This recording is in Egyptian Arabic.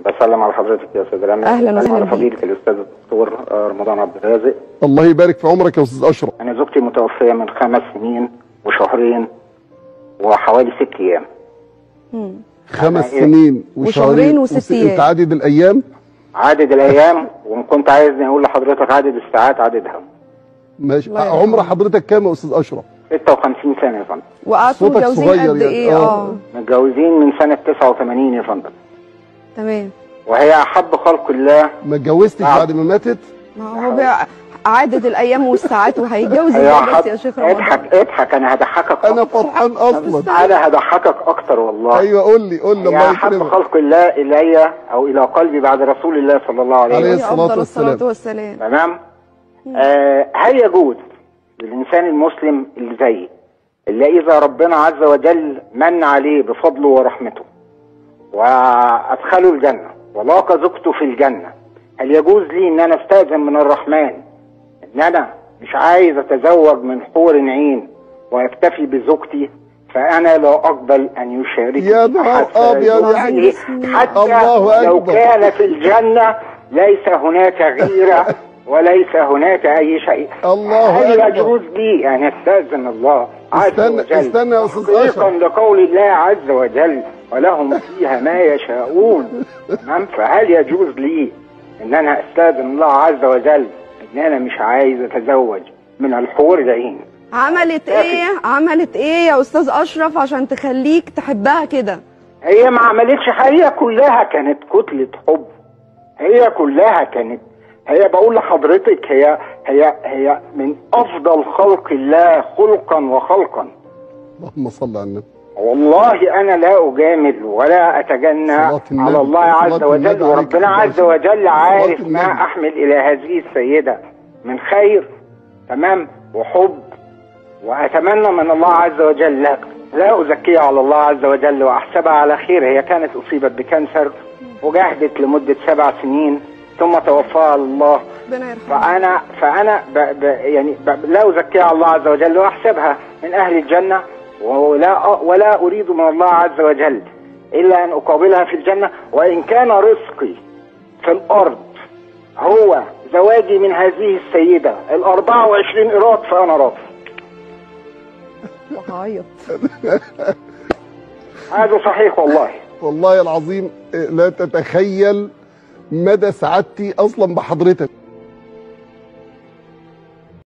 بسلم على حضرتك يا استاذ رامي أهلاً بسلم وسهلاً على بيك. فضيله الاستاذ الدكتور آه، رمضان عبد الرازق الله يبارك في عمرك يا استاذ اشرف انا زوجتي متوفيه من خمس سنين وشهرين وحوالي ست ايام خمس إيه؟ سنين وشهرين وست وس- أيام. انت عدد الايام عدد الايام وان كنت عايزني اقول لحضرتك عدد الساعات عددها ماشي الله يرحمه. عمر حضرتك كام يا استاذ اشرف 56 سنه يا فندم وقعدتوا صوتك متجوزين صغير قد يعني. ايه آه. اه متجوزين من سنه 89 يا فندم تمام وهي احب خلق الله ما اتجوزتش نعم. بعد ما ماتت ما هو بقى عدد الايام والساعات وهيتجوز هي ازاي بس أحب يا شيخ رمضان اضحك اضحك انا هضحكك انا أكتر. فرحان اصلا انا هضحكك اكتر والله ايوه قول لي قول لي هي الله احب يكرمك خلق الله الي او الى قلبي بعد رسول الله صلى الله عليه عليه وسلم الصلاة افضل الصلاه والسلام. والسلام تمام آه هل يجوز للإنسان المسلم اللي زيي اللي إذا ربنا عز وجل من عليه بفضله ورحمته وأدخله الجنة ولاقى زوجته في الجنة هل يجوز لي إن أنا أستأذن من الرحمن إن أنا مش عايز أتزوج من حور عين وأكتفي بزوجتي فأنا لا أقبل أن يشاركني يا نهار أحد أبيض يا زوجتي حتى الله لو أكبر. كان في الجنة ليس هناك غيرة وليس هناك أي شيء الله هل أكبر. يجوز لي أن أستأذن الله عز استنى- وجل استنى يا أستاذ تحقيقا أشرف. لقول الله عز وجل ولهم فيها ما يشاءون تمام فهل يجوز لي ان انا استاذن الله عز وجل ان انا مش عايز اتزوج من الحور العين عملت ايه عملت ايه يا استاذ اشرف عشان تخليك تحبها كده هي ما عملتش هي كلها كانت كتلة حب هي كلها كانت هي بقول لحضرتك هي هي هي من افضل خلق الله خلقا وخلقا اللهم صل على النبي والله انا لا اجامل ولا اتجنى صلاة النبي. على الله عز صلاة وجل النبي عليك وربنا يا عز باشا. وجل عارف صلاة ما النبي. احمل الى هذه السيده من خير تمام وحب واتمنى من الله عز وجل لا, لا ازكيها على الله عز وجل واحسبها على خير هي كانت اصيبت بكانسر وجاهدت لمده سبع سنين ثم توفاها الله ربنا يرحمها فانا فانا ب ب يعني ب لا ازكيها على الله عز وجل واحسبها من اهل الجنه ولا ولا اريد من الله عز وجل الا ان اقابلها في الجنه وان كان رزقي في الارض هو زواجي من هذه السيده ال 24 ايراد فانا راضي وهعيط هذا صحيح والله والله العظيم لا تتخيل مدى سعادتي اصلا بحضرتك